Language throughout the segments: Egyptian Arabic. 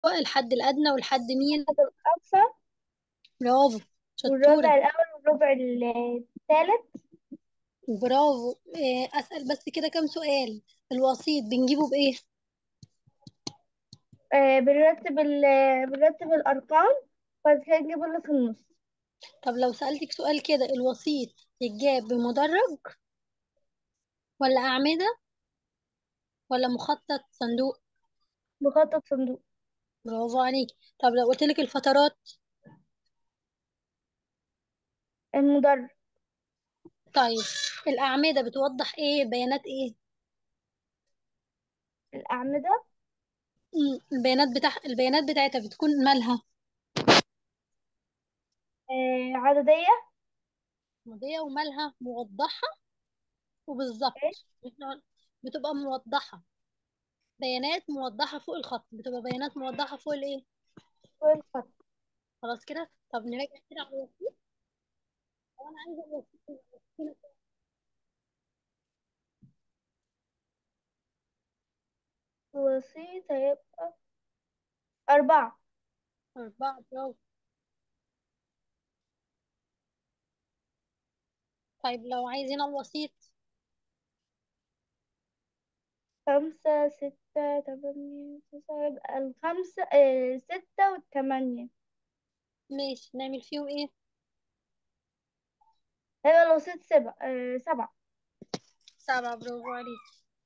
الحد الأدنى والحد مين الأقصى برافو والربع شطورة الأول والربع الثالث برافو إيه، أسأل بس كده كام سؤال الوسيط بنجيبه بإيه آه بنرتب ال بنرتب الأرقام وبعد كده نجيب اللي في النص طب لو سألتك سؤال كده الوسيط يتجاب بمدرج ولا أعمدة ولا مخطط صندوق بخطط صندوق برافو عليك طب لو قلت لك الفترات المدرج طيب الأعمدة بتوضح إيه بيانات إيه الأعمدة مم، البيانات بتاع البيانات بتاعتها بتكون مالها آه عددية ماضية ومالها موضحة إيه وبالظبط إحنا بتبقى موضحة بيانات موضحة فوق الخط بتبقى بيانات موضحة فوق الإيه فوق الخط خلاص كده طب نراجع كده على الوسيط لو أنا عايزة الوسيط يبقى وسيط هيبقى أربعة أربعة برافو طيب لو عايزين الوسيط خمسة ستة تمانية تسعة يبقى الخمسة آه ستة والتمانية ماشي نعمل فيهم إيه هيبقى الوسيط سبعة آه سبعة سبعة برافو عليك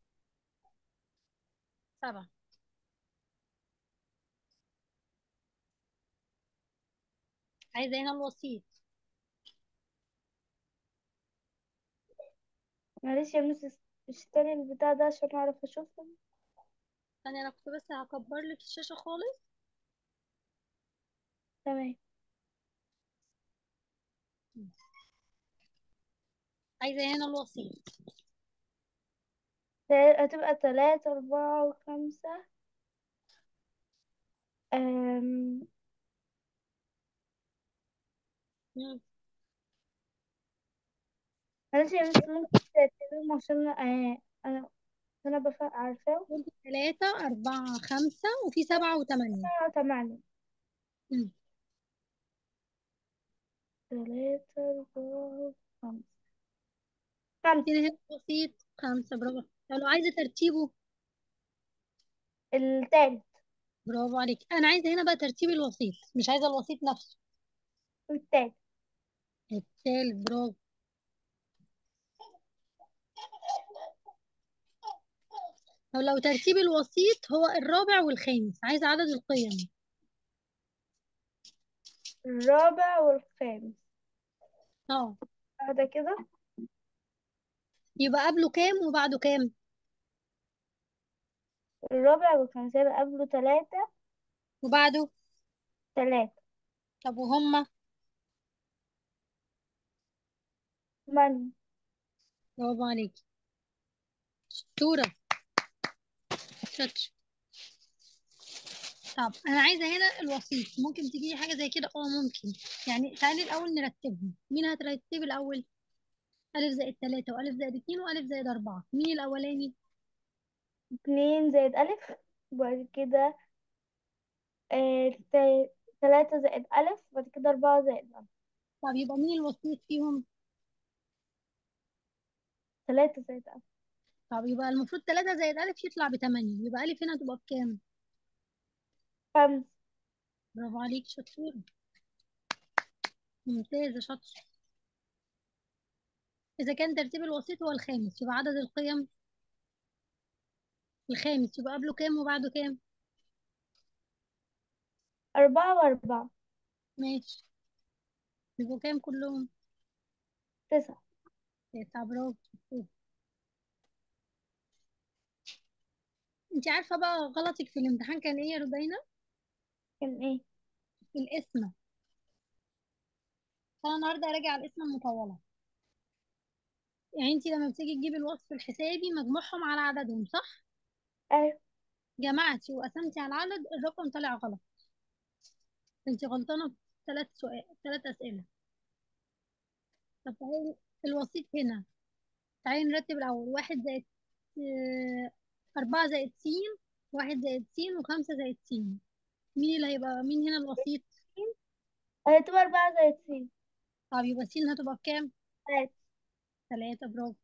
سبعة عايزة هنا الوسيط معلش يا مس اشتري البتاع ده عشان أعرف أشوفه ثانية أنا كنت بس هكبر لك الشاشة خالص تمام عايزة هنا الوسيط تا- هتبقى تلاتة أربعة وخمسة أم... مم. معلش يا مس ممكن ترتبهم عشان آه أنا أنا بفق عارفاه قلت ثلاثة أربعة خمسة وفي سبعة وثمانية آه، تمانية مم. تلاتة أربعة خمسة خمسة كده هنا الوسيط خمسة برافو طب لو عايزة ترتيبه التالت برافو عليك أنا عايزة هنا بقى ترتيب الوسيط مش عايزة الوسيط نفسه التالت التالت برافو طب لو ترتيب الوسيط هو الرابع والخامس عايزة عدد القيم الرابع والخامس اه هذا كده يبقى قبله كام وبعده كام الرابع والخامس هيبقى قبله تلاتة وبعده تلاتة طب وهما تمانية برافو عليك شطورة شاطر طب أنا عايزة هنا الوسيط ممكن تجيلي حاجة زي كده اه ممكن يعني تعالي الأول نرتبهم مين هترتب الأول ألف زائد تلاتة وألف زائد اتنين وألف زائد أربعة مين الأولاني اتنين زائد ألف وبعد كده آه تا- تلاتة زائد ألف وبعد كده أربعة زائد ألف طب يبقى مين الوسيط فيهم تلاتة زائد ألف طب يبقى المفروض تلاتة زائد ألف يطلع بتمانية يبقى ألف هنا تبقى بكام خمسة برافو عليك شطورة ممتازة شاطر إذا كان ترتيب الوسيط هو الخامس يبقى عدد القيم الخامس يبقى قبله كام وبعده كام أربعة وأربعة ماشي يبقوا كام كلهم تسعة تسعة برافو شطورة. انت عارفة بقى غلطك في الامتحان كان ايه يا ربينا كان ايه في القسمة فأنا النهاردة راجع القسمة المطولة يعني انت لما بتيجي تجيبي الوصف الحسابي مجموعهم على عددهم صح أيوة جمعتي وقسمتي على العدد الرقم طلع غلط انت غلطانة في ثلاث سؤال ثلاث أسئلة طب تعالي الوسيط هنا تعالي نرتب الأول واحد زائد آه، أربعة زائد س واحد زائد س وخمسة زائد س مين اللي هيبقى مين هنا الوسيط هتبقى أربعة زائد س طب يبقى س هتبقى بكام تلاتة تلاتة برافو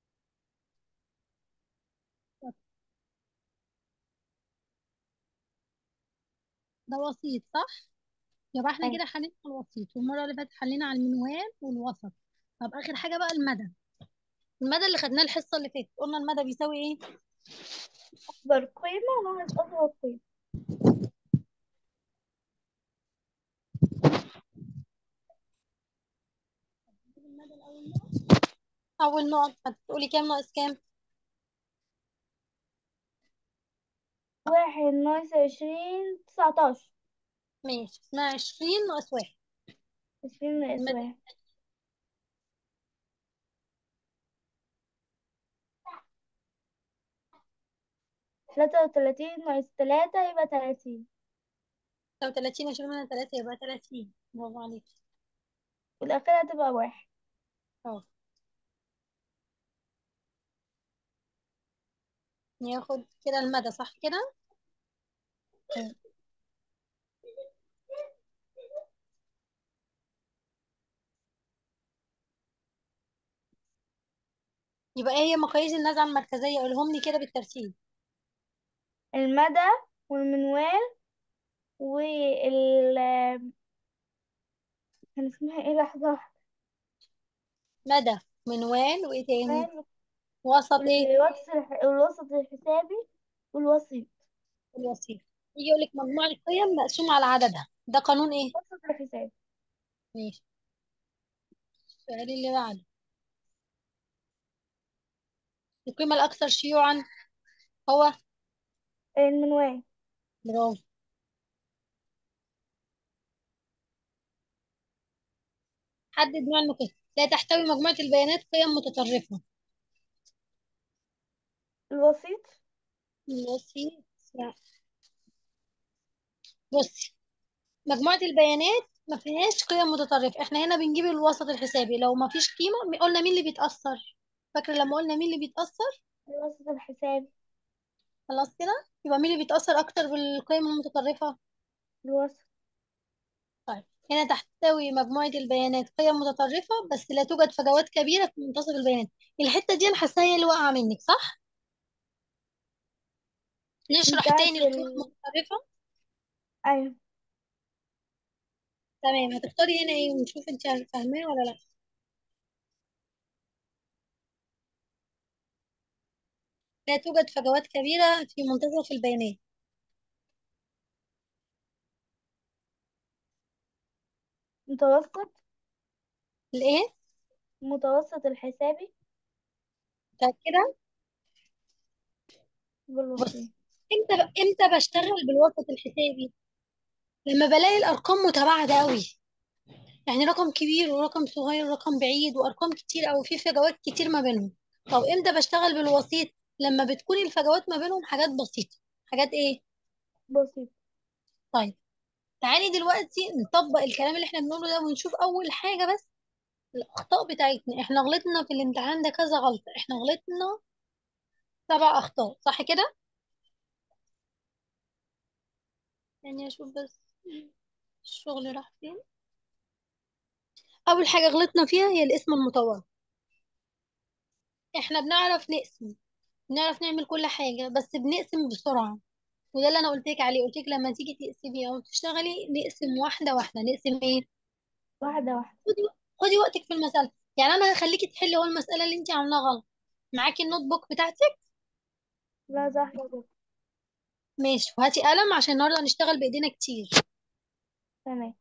ده وسيط صح يبقى احنا أيوة كده حلينا على الوسيط والمرة اللي فاتت حلينا على المنوال والوسط طب آخر حاجة بقى المدى المدى اللي خدناه الحصة اللي فاتت قلنا المدى بيساوي ايه أكبر قيمة ناقص أصغر قيمة المدى الأول نقط أول نقط هتقولي كام ناقص كام واحد ناقص عشرين تسعتاشر ماشي اسمها عشرين ناقص واحد عشرين ناقص المدى واحد تلاتة وتلاتين ناقص تلاتة يبقى تلاتين لو تلاتين عشرين منها تلاتة يبقى تلاتين برافو عليك والأخيرة هتبقى واحد اه ياخد كده المدى صح كده أيوة. يبقى ايه هي مقاييس النزعة المركزية قولهم لي كده بالترتيب المدى والمنوال وال كان اسمها ايه لحظة واحدة مدى منوال وايه تاني منوال وسط ايه والوسط الح- والوسط الحسابي والوسيط الوسيط يجي يقول لك مجموع القيم مقسوم على عددها ده قانون ايه الوسط الحسابي ماشي السؤال اللي بعده القيمة الأكثر شيوعا هو المنوال برافو حدد نوع النقاط لا تحتوي مجموعة البيانات قيم متطرفة الوسيط الوسيط لا بصي مجموعة البيانات ما فيهاش قيم متطرفة احنا هنا بنجيب الوسط الحسابي لو ما فيش قيمة قلنا مين اللي بيتأثر فاكرة لما قلنا مين اللي بيتأثر الوسط الحسابي خلاص كده يبقى مين اللي بيتأثر أكتر بالقيم المتطرفة الوسط طيب هنا تحتوي مجموعة البيانات قيم متطرفة بس لا توجد فجوات كبيرة في منتصف البيانات الحتة دي أنا حاساها هي اللي واقعة منك صح؟ نشرح بتاعت تاني القيم ال... المتطرفة أيوة تمام هتختاري هنا ايه ونشوف انت فاهماه ولا لا لا توجد فجوات كبيرة في منتصف البيانات متوسط الايه؟ المتوسط الحسابي متأكدة؟ بص بالوسيط امتى ب... امتى بشتغل بالوسط الحسابي؟ لما بلاقي الأرقام متباعدة قوي يعني رقم كبير ورقم صغير ورقم بعيد وأرقام كتير أو في فجوات كتير ما بينهم طب امتى بشتغل بالوسيط؟ لما بتكون الفجوات ما بينهم حاجات بسيطة حاجات ايه؟ بسيط طيب تعالي دلوقتي نطبق الكلام اللي احنا بنقوله ده ونشوف أول حاجة بس الأخطاء بتاعتنا احنا غلطنا في الامتحان ده كذا غلطة احنا غلطنا سبع أخطاء صح كده؟ يعني أشوف بس الشغل راح فين أول حاجة غلطنا فيها هي الاسم المطول احنا بنعرف نقسم بنعرف نعمل كل حاجة بس بنقسم بسرعة وده اللي أنا قلت لك عليه قلت لك لما تيجي تقسمي أو تشتغلي نقسم واحدة واحدة نقسم ايه؟ واحدة واحدة خدي خدي وقتك في المسألة يعني أنا هخليكي تحلي هو المسألة اللي انت عاملاها غلط معاكي النوت بوك بتاعتك لا صح كده ماشي وهاتي قلم عشان النهارده هنشتغل بإيدينا كتير تمام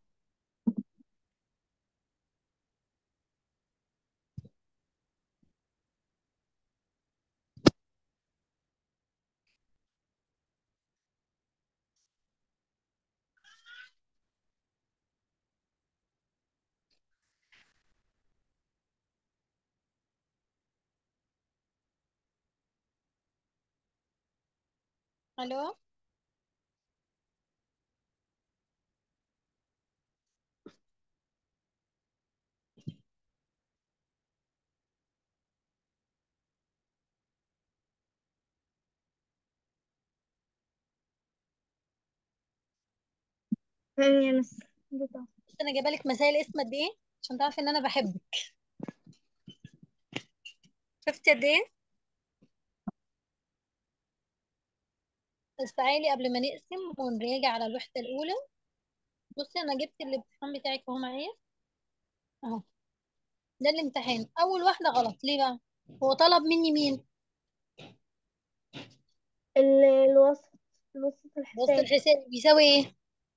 ألو يعني يا مس بتاع. بس انا جايبه لك مسائل اسم قد ايه عشان تعرفي ان انا بحبك شفتي قد ايه بس تعالي قبل ما نقسم ونراجع على الوحده الاولى بصي انا جبت الامتحان بتاعك اهو معايا اهو ده الامتحان اول واحده غلط ليه بقى هو طلب مني مين ال- الوسط الوسط وسط الحساب الحساب بيساوي ايه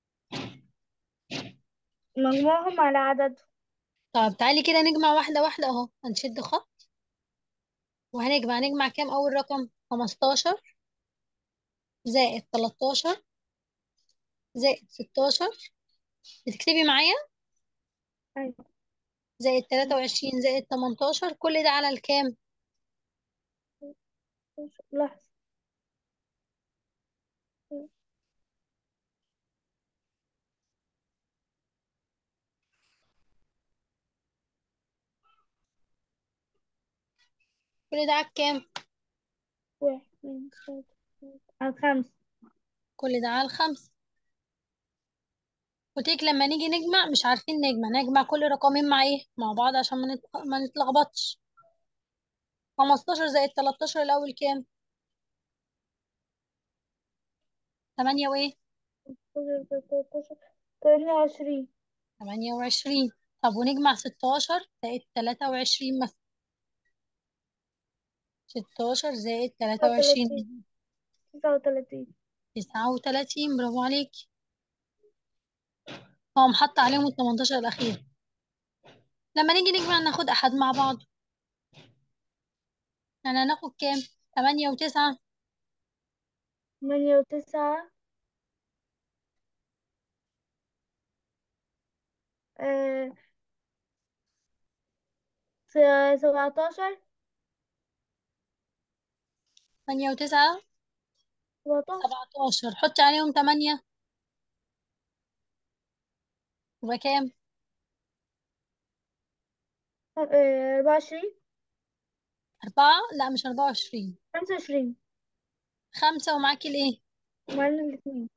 مجموعهم على عددهم طب تعالي كده نجمع واحده واحده اهو هنشد خط وهنجمع نجمع كام اول رقم 15 زائد 13 زائد 16 بتكتبي معايا أيوة زائد 23 زائد 18 كل ده على الكام لحظة كل ده على الكام واحد اتنين تلاتة أربعة على خمسة كل ده على الخمس قلت لك لما نيجي نجمع مش عارفين نجمع نجمع كل رقمين مع ايه مع بعض عشان ما نت- ما نتلخبطش 15 زائد 13 الاول كام 8 وايه تلاتاشر اتنين وعشرين 28 طب ونجمع 16 زائد 23 مثلا 16 زائد تسعة وتلاتين 23 تسعة وتلاتين 39 برافو عليك هو محط عليهم ال 18 الأخير لما نيجي نجمع ناخد أحد مع بعض يعني هناخد كام 8 و9 تمانية وتسعة آه، س- سبعتاشر 8 و9 سبعتاشر 17 حطي عليهم 8 يبقى كام آه، أربعة وعشرين أربعة لا مش أربعة وعشرين خمسة وعشرين خمسة ومعاكي الإيه ومعانا الاتنين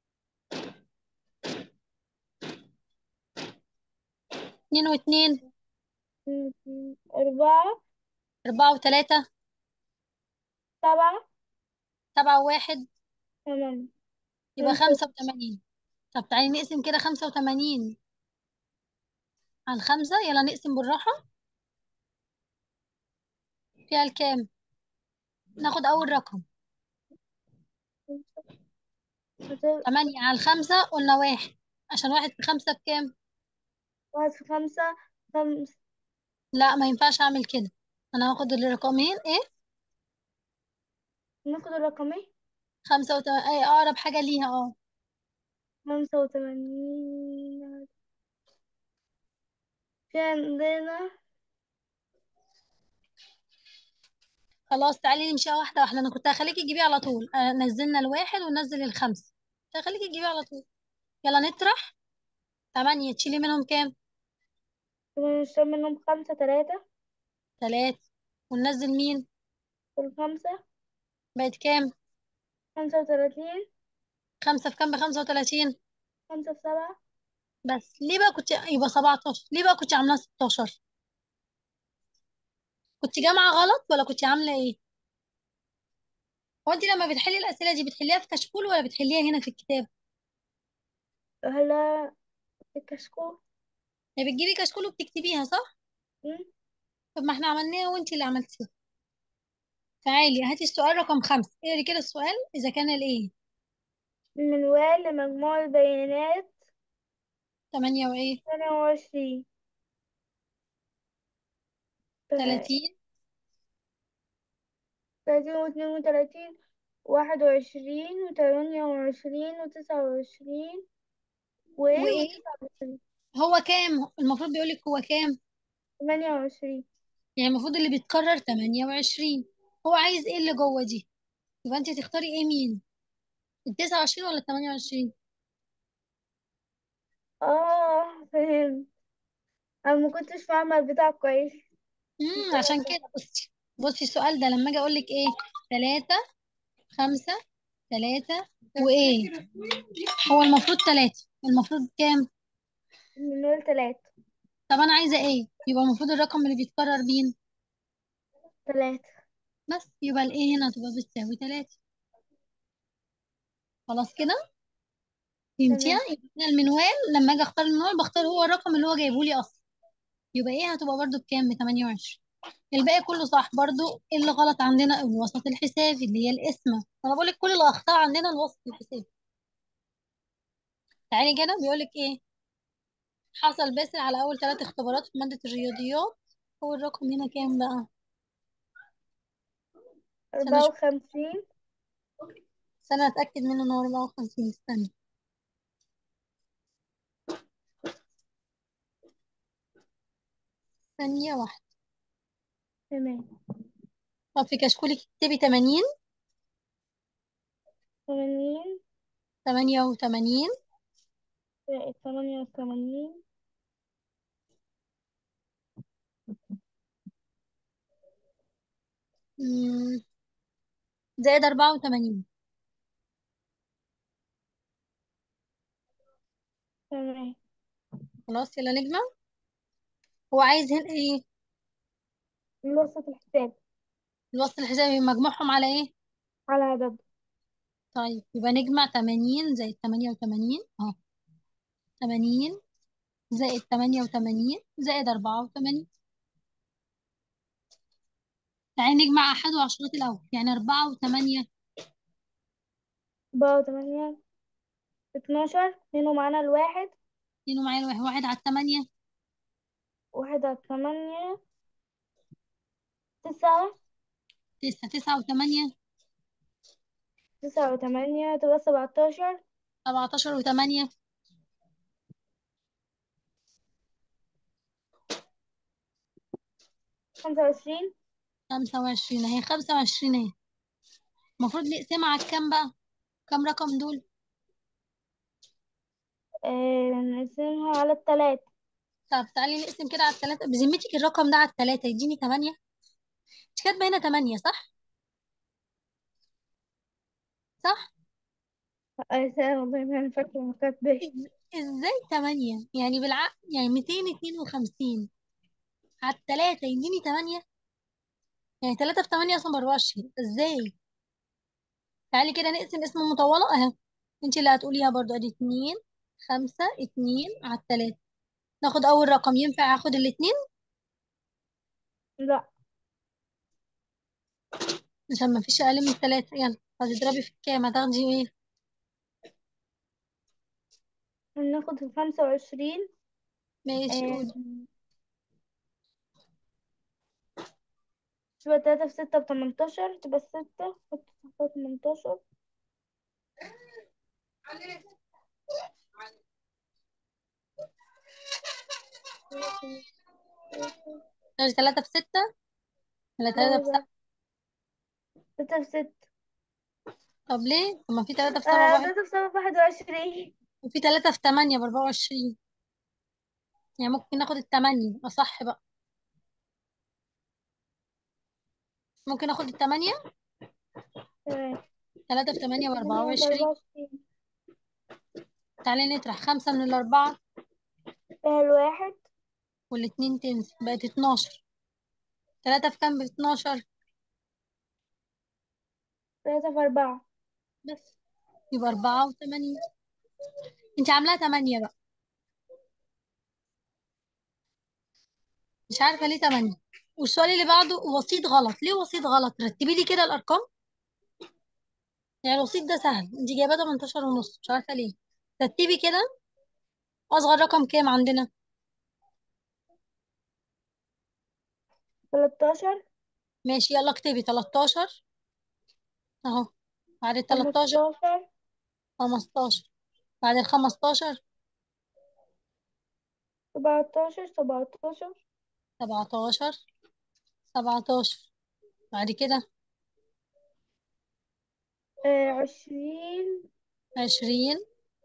اتنين واتنين اتنين، اتنين، أربعة أربعة وتلاتة سبعة سبعة وواحد تمانية يبقى خمسة خمسة وتمانين طب تعالي نقسم كده خمسة وتمانين على خمسة يلا نقسم بالراحة فيها الكام ناخد أول رقم وخمسة تمانية على الخمسة قلنا واحد عشان واحد في خمسة بكام واحد في خمسة خمس لا ما ينفعش أعمل كده أنا هاخد الرقمين إيه ناخد الرقمين خمسة وتمانين أي أقرب حاجة ليها اه خمسة وتمانين في عندنا خلاص تعالي نمشيها واحدة واحدة أنا كنت هخليكي تجيبيه على طول آه، نزلنا الواحد وننزل الخمسة كنت هخليكي تجيبيه على طول يلا نطرح تمانية تشيلي منهم كام نشتري منهم خمسة تلاتة تلاتة وننزل مين والخمسة بقت كام خمسة وتلاتين خمسة في كام بخمسة وتلاتين خمسة في سبعة بس ليه بقى كنت يبقى سبعتاشر ليه بقى كنت عاملاها ستاشر كنت جامعة غلط ولا كنت عاملة ايه هو انت لما بتحلي الأسئلة دي بتحليها في كشكول ولا بتحليها هنا في الكتاب هلا الكشكول يعني بتجيبي كشكول وبتكتبيها صح مم. طب ما احنا عملناها وانت اللي عملتيها تعالي هاتي السؤال رقم خمسة اقري كده السؤال إذا كان الايه من وال لمجموع البيانات تمانية وايه ثانية وعشرين تلاتين تلاتين واثنين وتلاتين واحد وعشرين وثمانية وعشرين وتسعة وعشرين وإيه وايه وتسعة وعشرين هو كام المفروض بيقولك هو كام ثمانية وعشرين يعني المفروض اللي بيتكرر تمانية وعشرين هو عايز ايه اللي جوه دي يبقى انت تختاري ايه مين التسعة وعشرين ولا التمانية وعشرين اه فهمت أنا ما كنتش فاهمة البتاع كويس امم عشان كده بصي بصي السؤال ده لما اجي اقول لك ايه تلاتة خمسة تلاتة وإيه هو المفروض تلاتة المفروض كام من نقول تلاتة طب أنا عايزة إيه يبقى المفروض الرقم اللي بيتكرر مين تلاتة بس يبقى الإيه هنا تبقى بتساوي تلاتة خلاص كده فهمتيها تمام يبقى هنا المنوال لما أجي أختار المنوال بختار هو الرقم اللي هو جايبه لي أصلا يبقى إيه هتبقى برضو بكام بتمانية وعشرين الباقي كله صح برضو إيه اللي غلط عندنا الوسط الحسابي اللي هي القسمة أنا بقول لك كل الأخطاء عندنا الوسط الحسابي تعالي كده بيقول لك إيه حصل باسل على أول ثلاث اختبارات في مادة الرياضيات هو الرقم هنا كام بقى استنى أربعة أشوف وخمسين استنى أتأكد منه إن هو 54 استنى ثانية واحدة تمام طب في كشكولك اكتبي 80 تمانين 88 زائد تمانية وتمانين مم، زائد 84 تمام خلاص يلا نجمع هو عايز هنا إيه الوسط الحساب الوسط الحسابي مجموعهم على إيه على عدد طيب يبقى نجمع 80 زائد 88 أهو 80 زائد 88 زائد 84 تعالي نجمع أحد وعشرات الأول يعني أربعة وثمانية أربعة وتمانية اتناشر اتنين ومعانا الواحد اتنين ومعايا الواحد واحد على التمانية واحد على التمانية تسعة تسعة تسعة وثمانية تسعة وتمانية تبقى سبعتاشر سبعتاشر وثمانية خمسة وعشرين خمسة وعشرين اهي خمسة وعشرين اهي المفروض نقسمها على كام بقى كام رقم دول آه نقسمها على التلاتة طب تعالي نقسم كده على التلاتة بذمتك الرقم ده على التلاتة يديني تمانية مش كاتبة هنا تمانية صح صح آه سنة والله ما أنا فاكرة ما كاتباش إز- ازاي تمانية يعني بالعقل يعني ميتين اتنين وخمسين على التلاتة يديني تمانية يعني تلاتة في تمانية أصلا بأربعة وعشرين ازاي تعالي كده نقسم اسم مطولة اهي انت اللي هتقوليها برضو ادي اتنين خمسة اتنين على التلاتة ناخد أول رقم ينفع اخد الاتنين لا عشان ما فيش أقل من التلاتة يلا هتضربي في الكام هتاخدي ايه هناخد الخمسة وعشرين ماشي آه قولي تبقى تلاتة في ستة بتمنتاشر تبقى ستة حط تحتها تمنتاشر تاخدي تلاتة في ستة ولا تلاتة في سبعة ستة في ستة طب ليه طب ما في تلاتة في سبعة آه بواحد تلاتة في سبعة بواحد وعشرين وفي تلاتة في تمانية بأربعة وعشرين يعني ممكن ناخد التمانية أصح بقى ممكن ناخد التمانية تمام تلاتة في تمانية بأربعة تمانية وعشرين بأربعة وعشرين تعالي نطرح خمسة من الأربعة فيها الواحد والاتنين تنزل بقت اتناشر تلاتة في كام باتناشر تلاتة في أربعة بس يبقى أربعة وتمانية انت عاملاها تمانية بقى مش عارفة ليه تمانية والسؤال اللي بعده وسيط غلط ليه وسيط غلط رتبي لي كده الأرقام يعني الوسيط ده سهل انت جايباه 18 ونص مش عارفة ليه رتبي كده أصغر رقم كام عندنا تلاتاشر ماشي يلا اكتبي 13 اهو بعد ال 13 خمستاشر 15 بعد ال 15 سبعتاشر سبعتاشر 17 17 بعد كده آه عشرين 20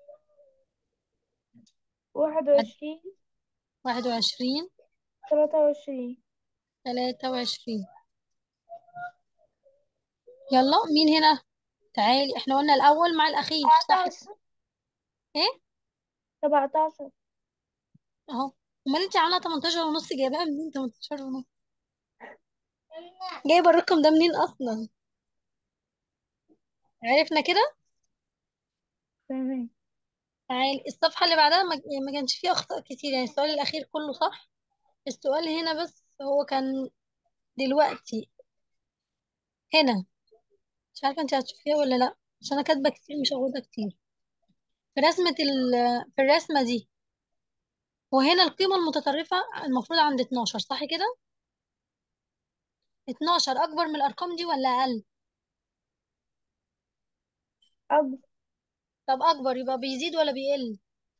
واحد بعد وعشرين 21 تلاتة وعشرين 23 يلا مين هنا تعالي احنا قلنا الاول مع الاخير صح كده 17 ايه 17 اهو امال انت عامله 18 ونص جايباها منين 18 ونص جايبه الرقم ده منين اصلا عرفنا كده تمام تعالي الصفحه اللي بعدها ما ما كانش فيها اخطاء كتير يعني السؤال الاخير كله صح السؤال هنا بس هو كان دلوقتي هنا مش عارفه انت هتشوفيها ولا لا عشان انا كاتبه كتير مش واخده كتير في رسمه ال... في الرسمه دي وهنا القيمه المتطرفه المفروض عند 12 صح كده 12 اكبر من الارقام دي ولا اقل أكبر طب اكبر يبقى بيزيد ولا بيقل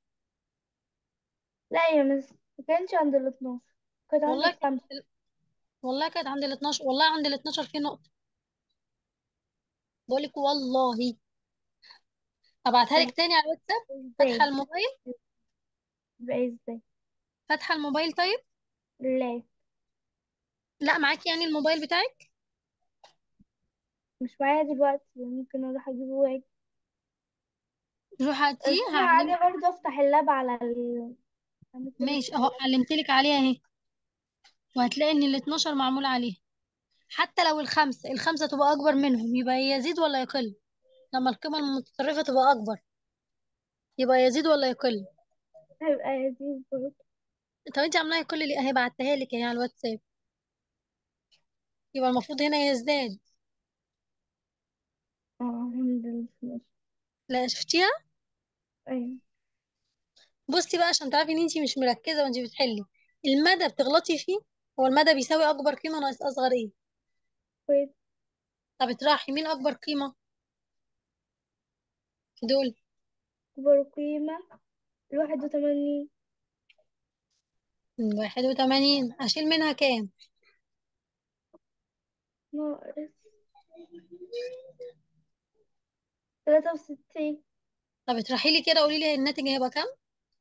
لا يا مس ما كانش عند ال 12 كانت عند والله الخمسة والله كانت عند ال 12 والله عند ال 12 في نقطه بقول لك والله ابعتها طب لك تاني على الواتساب فاتحه ازاي الموبايل يبقى ازاي فاتحه الموبايل طيب لا لا معاكي يعني الموبايل بتاعك مش معايا دلوقتي ممكن اروح اجيبه واجي روح هاتيه بس انا هعلمك عادي برضه افتح اللاب على ال على ماشي التليفون اهو علمتلك عليها اهي وهتلاقي ان ال 12 معمول عليها حتى لو الخمسة الخمسة تبقى أكبر منهم يبقى يزيد ولا يقل لما القيمة المتطرفة تبقى أكبر يبقى يزيد ولا يقل هيبقى يزيد برضه طب انت عاملاها يقل ليه اهي بعتها لك اهي على الواتساب يبقى المفروض هنا يزداد اه عند ال 12 لا شفتيها ايوه بصي بقى عشان تعرفي ان انت مش مركزة وانت بتحلي المدى بتغلطي فيه هو المدى بيساوي أكبر قيمة ناقص أصغر ايه كويس طب اطرحي مين أكبر قيمة في دول أكبر قيمة الواحد وتمانين واحد وتمانين أشيل منها كام ناقص تلاتة وستين طب اطرحي لي كده قولي لي الناتج هيبقى كام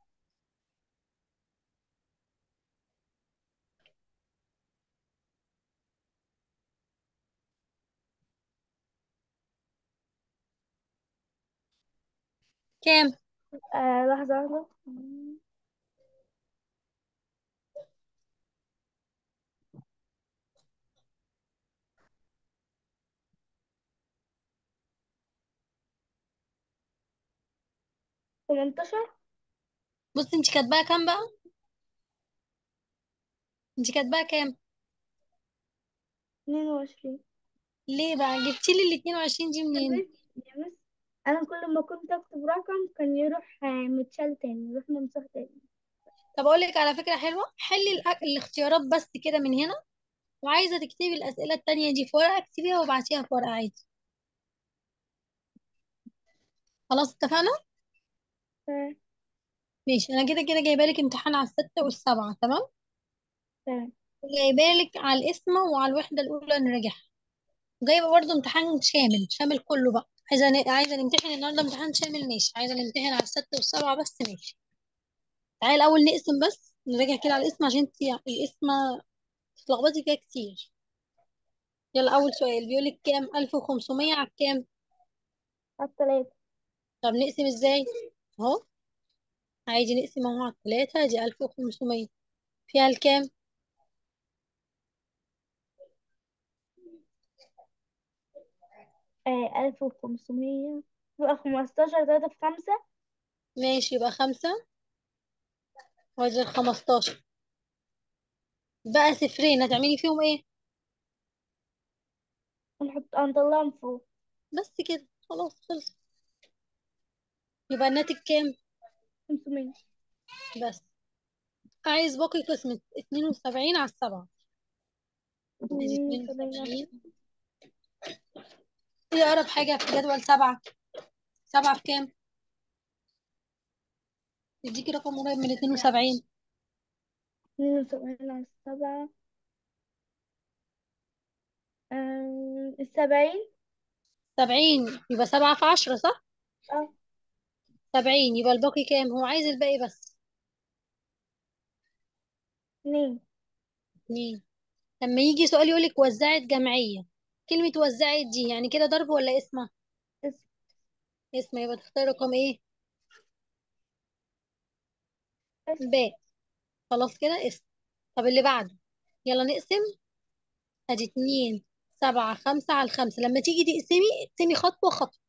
كام آه لحظة واحدة تمنتاشر بصي انت كاتباها كام بقى انت كاتباها كام اتنين وعشرين ليه بقى جبتي لي ال 22 دي يا منين مس يا مس أنا كل ما كنت أكتب رقم كان يروح آه، متشال تاني يروح ممسوح تاني طب اقول لك على فكرة حلوة حلي الأ- الاختيارات بس كده من هنا وعايزة تكتبي الأسئلة التانية دي في ورقة اكتبيها وابعتيها في ورقة عادي خلاص اتفقنا تمام ماشي انا كده كده جايبه لك امتحان على الستة والسبعة تمام تمام جايبه لك على الاسم وعلى الوحدة الأولى نراجعها وجايبه برضو امتحان شامل شامل كله بقى عايزة ن... عايزة نمتحن النهارده امتحان شامل ماشي عايزة نمتحن على الستة والسبعة بس ماشي تعالي الأول نقسم بس نراجع كده على الاسم عشان انتي الاسم تتلخبطي فيها كتير يلا أول سؤال بيقول لك كام 1500 على كام على التلاتة طب نقسم ازاي اهو عادي نقسم اهو على التلاتة دي 1500 فيها الكام آه ألف وخمسمية يبقى خمستاشر تلاتة في خمسة ماشي يبقى خمسة وادي الخمستاشر بقى صفرين هتعملي فيهم ايه ونحط هنطلعهم فوق بس كده خلاص خلص يبقى الناتج كام خمسمية بس عايز باقي قسمة اتنين وسبعين على السبعة ادي اتنين اتنين وسبعين على وسبعين ايه أقرب حاجة في جدول سبعة سبعة في كام يديكي رقم قريب من اتنين وسبعين اتنين وسبعين على السبعة آم، السبعين سبعين يبقى سبعة في عشرة صح اه سبعين يبقى الباقي كام هو عايز الباقي بس اتنين اتنين لما يجي سؤال يقولك وزعت جمعية كلمة وزعت دي يعني كده ضرب ولا اسمها اسم يبقى تختار رقم ايه اسم ب خلاص كده اسم طب اللي بعده يلا نقسم ادي اتنين سبعة خمسة على الخمسة لما تيجي تقسمي اقسمي خطوة خطوة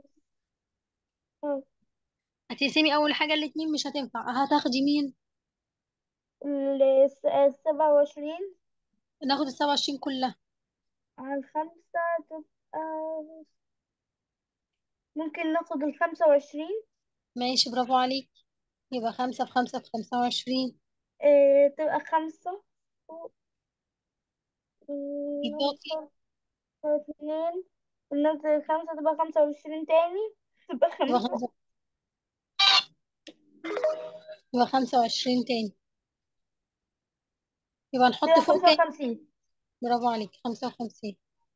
اه هتقسمي أول حاجة الاتنين مش هتنفع هتاخدي مين الس- السبعة وعشرين ناخد السبعة وعشرين كلها على الخمسة تبقى ممكن ناخد الخمسة وعشرين ماشي برافو عليك يبقى خمسة في خمسة في خمسة وعشرين اه تبقى خمسة الباقي خمسة اتنين وننزل الخمسة تبقى خمسة وعشرين تاني تبقى يبقى خمسة خمسة يبقى خمسة وعشرين تاني يبقى نحط تبقى فوق خمسة كام وخمسين برافو عليك خمسة وخمسين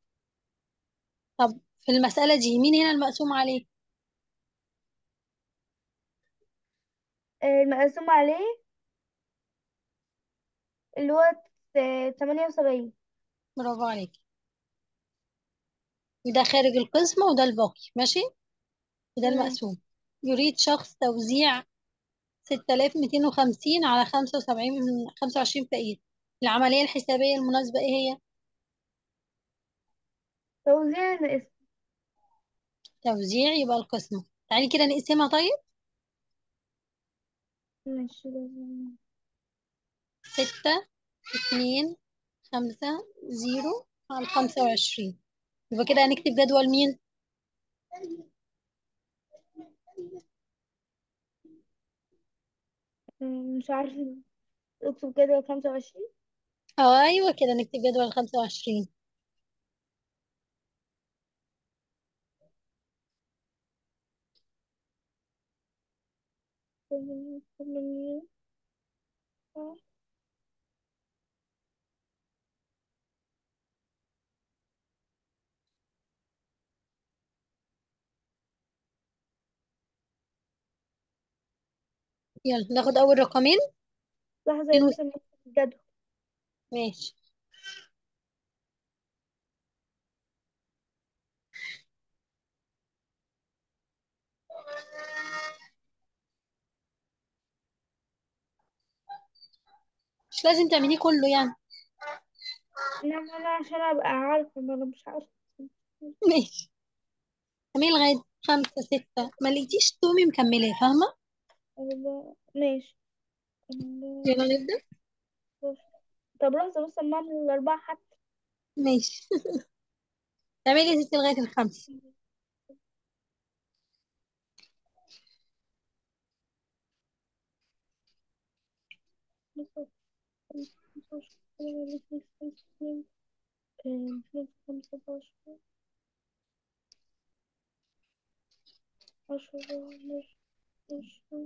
طب في المسألة دي مين هنا المقسوم عليه اه المقسوم عليه اللي هو تمانية وسبعين برافو عليك وده خارج القسمة وده الباقي ماشي وده تمام المقسوم يريد شخص توزيع 6250 على 75 25 فقير العملية الحسابية المناسبة ايه هي توزيع الاسم توزيع يبقى القسمة تعالي كده نقسمها طيب ماشي لازم- ستة اتنين خمسة زيرو على خمسة وعشرين يبقى كده هنكتب جدول مين مش عارفة اكتب كده خمسة وعشرين ايوه كده نكتب جدول خمسة وعشرين تمانية يلا ناخد اول رقمين لحظة يا اتنين بس أنا أكتب الجدول ماشي مش لازم تعمليه كله يعني انما انا عشان ابقى عارفة ما انا مش عارفة ماشي كملي لغاية خمسة ستة ما لقيتيش تقومي مكملة فاهمة أربعة ماشي أربعة، يلا نبدأ ستاشر. طب لحظة بس اما اعمل الأربعة حتى ماشي تعملي يا ستي لغاية الخمسة عشرة عشرة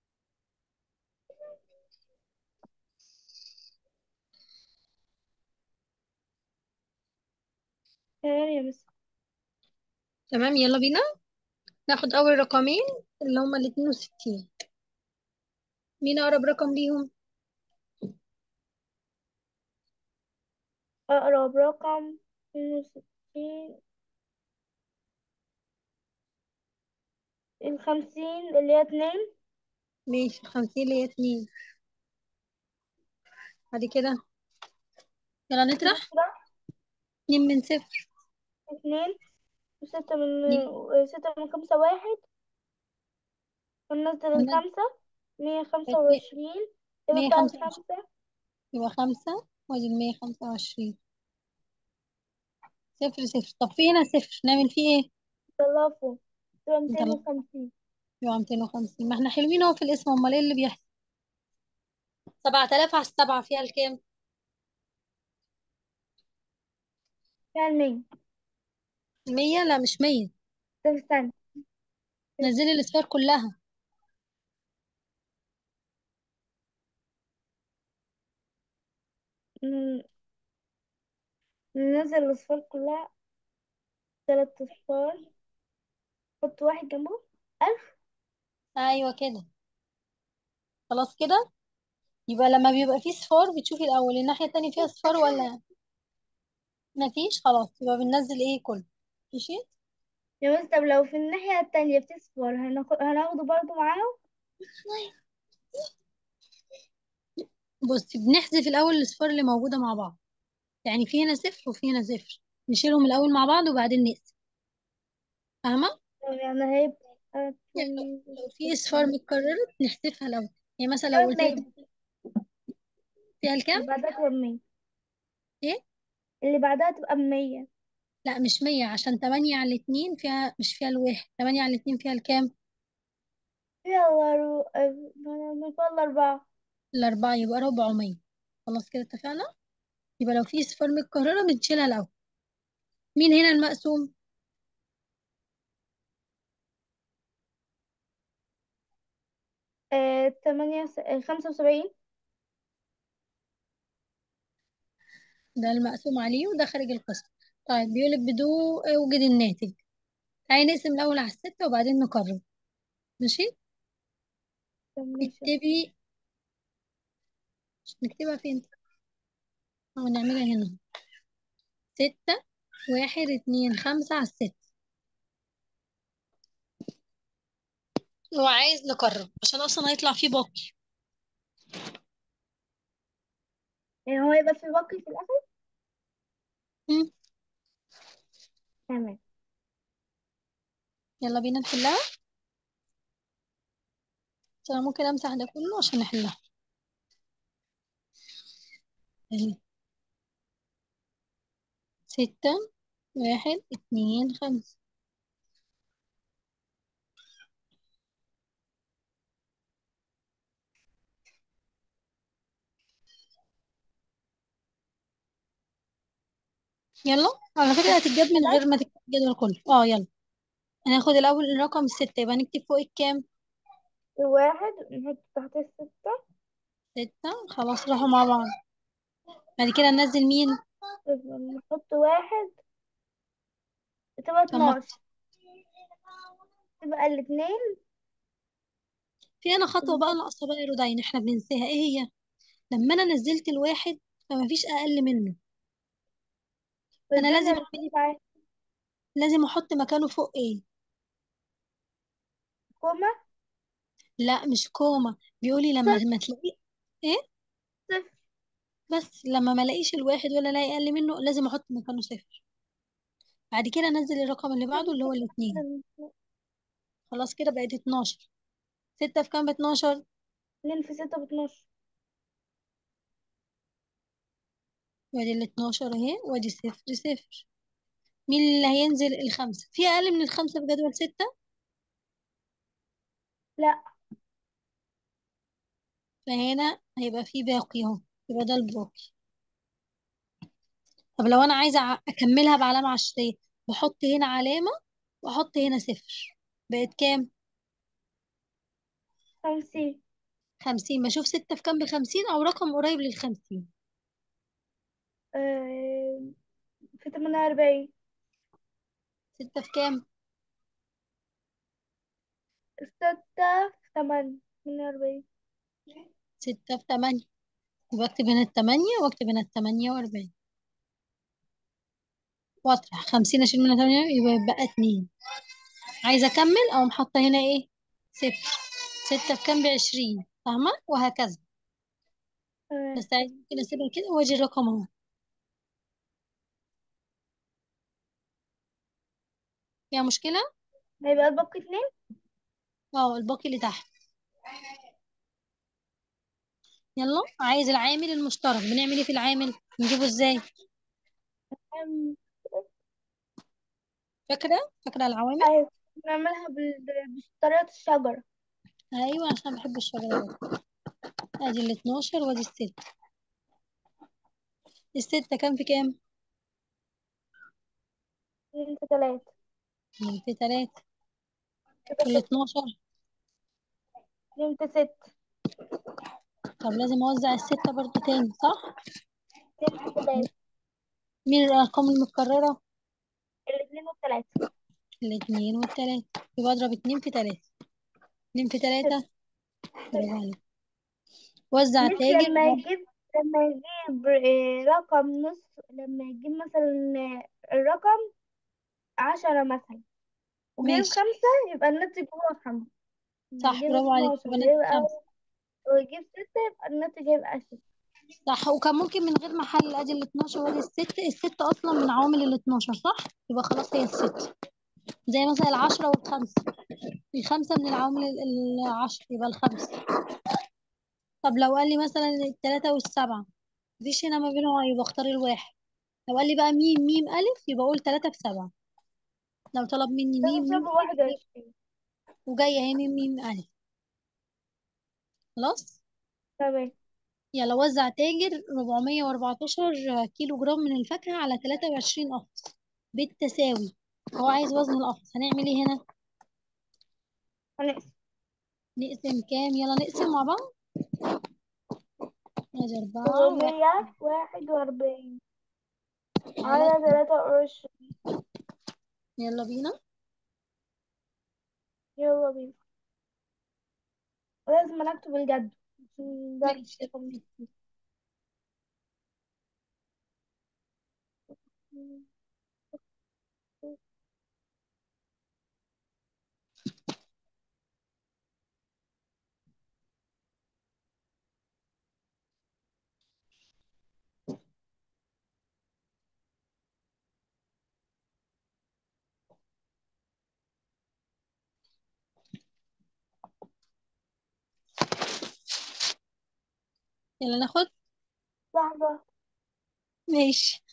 ثمانية بس تمام يلا بينا ناخد أول رقمين اللي هما الاتنين وستين مين أقرب رقم ليهم أقرب رقم اتنين وستين الخمسين اللي هي اتنين ماشي الخمسين اللي هي اتنين بعد كده يلا نطرح نطرح اتنين من صفر اتنين وستة من اتنين ستة من خمسة واحد وننزل ونزل الخمسة مية خمسة اتنين وعشرين يبقى مية بتاع خمسة وعشرين الخمسة يبقى خمسة وادي المية خمسة وعشرين صفر صفر طب في هنا صفر نعمل فيه ايه؟ طلعوا تبقى ميتين نطلع وخمسين يبقى ميتين وخمسين ما احنا حلوين اهو في الاسم امال ايه اللي بيحصل سبعة آلاف على السبعة فيها الكام؟ فيها المية مية لا مش مية طب استنى نزلي الأصفار كلها ن- ننزل الأصفار كلها تلات أصفار حط واحد جنبه ألف أيوة كده خلاص كده يبقى لما بيبقى فيه صفار بتشوفي الأول الناحية التانية فيها صفار ولا مفيش خلاص يبقى بننزل ايه كله ماشي يا مستر لو في الناحية التانية بتصفر هناخ- هناخده برضو معاهم بصي بنحذف الأول الأصفار اللي موجودة مع بعض يعني في هنا صفر وفي هنا صفر نشيلهم الأول مع بعض وبعدين نقسم فاهمة؟ يعني هيبقى يعني اتنين- لو في أصفار متكررة نحذفها الأول يعني مثلا لو تبقى قلت مية لك فيها الكام؟ اللي بعدها تبقى بمية إيه؟ اللي بعدها تبقى بمية لا مش مية عشان تمانية على الاتنين فيها مش فيها الواحد تمانية على الاتنين فيها الكام؟ يلا رو من فضل أربعة الأربعة يبقى ربعمية خلاص كده اتفقنا؟ يبقى لو في أصفار متكررة بنشيلها الأول مين هنا المقسوم؟ آه، تمانية وس- آه، خمسة وسبعين ده المقسوم عليه وده خارج القسم طيب بيقولك بدو اوجد الناتج تعالي نقسم الأول على الستة وبعدين نقرر ماشي طب ماشي اكتبي نكتبها فين أو نعملها هنا ستة واحد اتنين خمسة على الستة هو عايز نقرر عشان أصلا هيطلع فيه باقي يعني هو يبقى في باقي في الآخر مم. تمام يلا بينا نحلها بس أنا ممكن أمسح ده كله عشان نحلها أهي ستة واحد اتنين خمسة يلا على فكرة هتتجاب من غير ما تكتب الجدول كله اه يلا هناخد الأول الرقم الستة يبقى نكتب فوق الكام واحد نحط تحت الستة ستة خلاص راحوا مع بعض بعد كده ننزل مين نحط واحد تبقى طب ما اتناشر تبقى الاتنين في هنا خطوة بقى ناقصة بقى يا رودين احنا بننساها ايه هي لما انا نزلت الواحد فما فيش اقل منه انا وازاي لازم نعمل اعمل معاه لازم احط مكانه فوق ايه كوما لا مش كوما بيقولي لما صفر ما تلاقيه ايه صفر بس لما ما الاقيش الواحد ولا الاقي اقل منه لازم احط مكانه صفر بعد كده انزل الرقم اللي بعده اللي هو الاتنين خلاص كده بقت 12 ستة في كام ب 12 اتنين في ستة باتناشر وادي ال 12 اهي وادي صفر صفر مين اللي هينزل الخمسة في اقل من الخمسة في جدول ستة لا فهنا هيبقى في باقي اهو يبقى ده الباقي طب لو انا عايزه أع- اكملها بعلامه عشريه بحط هنا علامه واحط هنا صفر بقت كام خمسين خمسين بشوف ستة في كام بخمسين او رقم قريب للخمسين آه، في تمانية وأربعين ستة في كام ستة في تمانية تمانية وأربعين ستة في تمانية وبكتب هنا التمانية واكتب هنا التمانية واربعين واطرح خمسين اشيل منها تمانية يبقى يبقى اتنين عايزه اكمل او محطه هنا ايه صفر ستة في كام بعشرين فاهمه وهكذا تمام بس عايز ممكن اسيبها كده واجي الرقم اهو فيها مشكله هيبقى الباقي اتنين اه الباقي اللي تحت يلا عايز العامل المشترك بنعمل ايه في العامل نجيبه ازاي أم، فاكره فاكره العوامل أيوة نعملها بال- بطريقة الشجرة ايوه عشان بحب الشجره ادي ال 12 وادي الستة الستة كام في كام اتنين في تلاتة اتنين في تلاتة كده وال ستة 12 اتنين في ستة طب لازم اوزع الستة برضو تاني صح اتنين في تلاتة مين الارقام المتكررة الاتنين والتلاتة الاتنين والتلاتة يبقى اضرب اتنين في تلاتة اتنين في تلاتة برافو عليك وزع مش تاجر لما يجيب لما يجيب آه، رقم نص لما يجيب مثلا آه، الرقم عشرة مثلا وجايب ماشي خمسة يبقى الناتج هو خمسة صح يجيب برافو عليك اتناشر يبقى ناتج يبقى خمسة ويجيب ستة يبقى الناتج هيبقى ستة صح وكان ممكن من غير محل ادي ال 12 وادي الست الست اصلا من عوامل ال 12 صح يبقى خلاص هي الست زي مثلا العشرة والخمسة الخمسة من العوامل ال- العشر يبقى الخمسة طب لو قال لي مثلا التلاتة والسبعة مفيش هنا ما بينهم يبقى اختار الواحد لو قال لي بقى ميم ميم ألف يبقى أقول تلاتة في سبعة لو طلب مني ميم تلاتة ميم سبعة واحد ألف وعشرين وجاية اهي ميم ميم ألف خلاص تمام يلا وزع تاجر 414 كيلو جرام من الفاكهة على 23 قفص بالتساوي هو عايز وزن القفص هنعمل ايه هنا هنقسم نقسم كام يلا نقسم مع بعض ادي أربعة واحد سبعمية واحد وأربعين على على تلاتة وعشرين يلا بينا يلا بينا لازم نكتب الجد عشان ده ماشي رقم يلا ناخد لحظة ماشي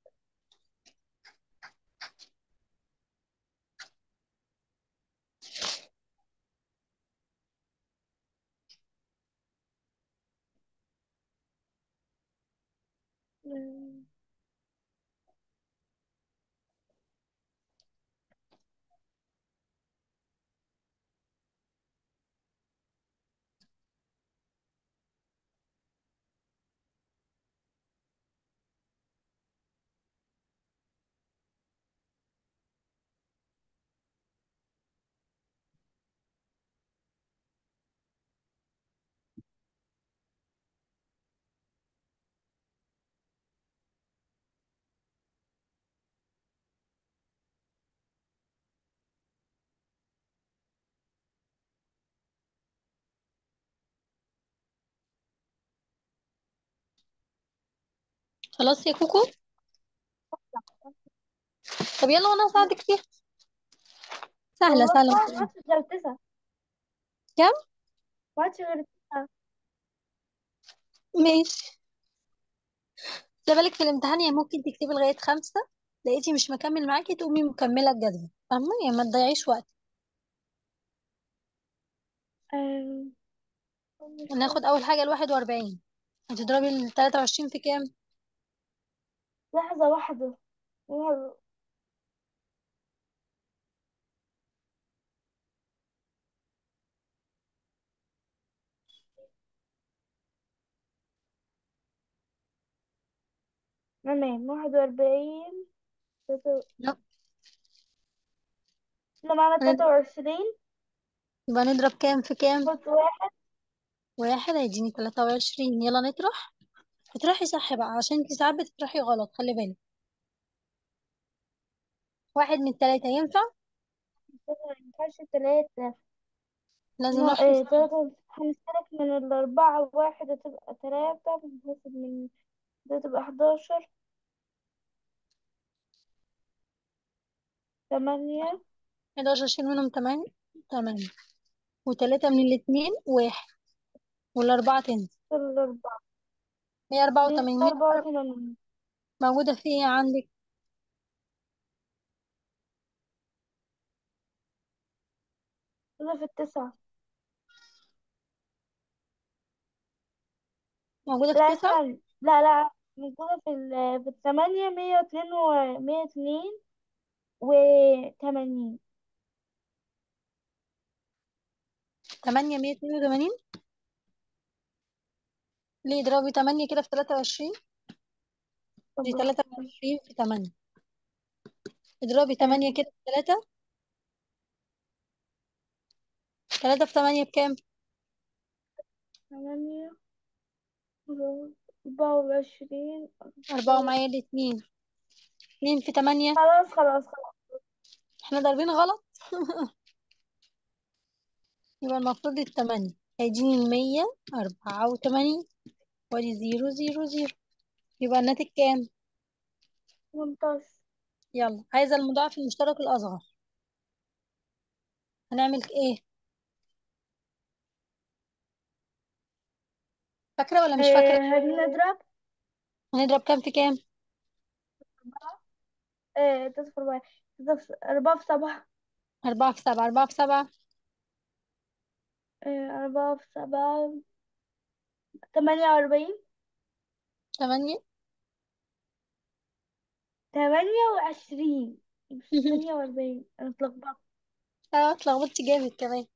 خلاص يا كوكو طب يلا وانا اساعدك فيها سهلة والله سهلة ما عادش غير تسعة كم ما عادش غير تسعة ماشي خلي بالك في الامتحان يعني ممكن تكتبي لغاية خمسة لقيتي مش مكمل معاكي تقومي مكملة الجدول فاهمة يعني ما تضيعيش وقت أم، مش ناخد أول حاجة الواحد وأربعين هتضربي التلاتة وعشرين في كام؟ لحظة واحدة لحظة. تمام واحد وأربعين تلاتة- لا احنا معانا هنضرب تلاتة وعشرين يبقى نضرب كام في كام؟ نحط واحد واحد هيديني تلاتة وعشرين يلا نطرح اطرحي صح بقى عشان انتي ساعات بتطرحي غلط خلي بالك واحد من التلاتة ينفع؟ ما ينفعش تلاتة لازم ما نحفظ ايه تلاتة هنستلك من الأربعة واحد هتبقى تلاتة بنحسب من ده تبقى حداشر تمانية حداشر شيل منهم تمانية تمانية وتلاتة من الاتنين واحد والأربعة تنزل الأربعة مية أربعة مية وتمانين مية أربعة وثمانين موجودة في ايه عندك؟ كده في التسعة موجودة في لا تسعة استنى لا لا موجودة في ال في الثمانية مية اتنين و مية اتنين وتمانين تمانية مية اتنين وتمانين ليه اضربي تمانية كده في تلاتة وعشرين دي طب تلاتة وعشرين في تمانية اضربي تمانية تمام كده في تلاتة تلاتة في تمانية بكام؟ تمانية أربعة وعشرين أربعة معايا الاتنين اتنين في تمانية خلاص خلاص خلاص احنا ضاربين غلط يبقى المفروض التمانية هيديني المية أربعة وتمانين وادي زيرو زيرو زيرو يبقى الناتج كام؟ 18 يلا عايزة المضاعف المشترك الأصغر هنعمل ايه؟ فاكرة ولا مش فاكرة؟ آه هنضرب هنضرب كام في كام؟ آه تصفر واحد تصفر أربعة في سبعة أربعة في سبعة أربعة في سبعة آه أربعة في سبعة تمانية وأربعين تمانية تمانية وعشرين مش تمانية وأربعين أنا اتلخبطت اه اتلخبطت جامد كمان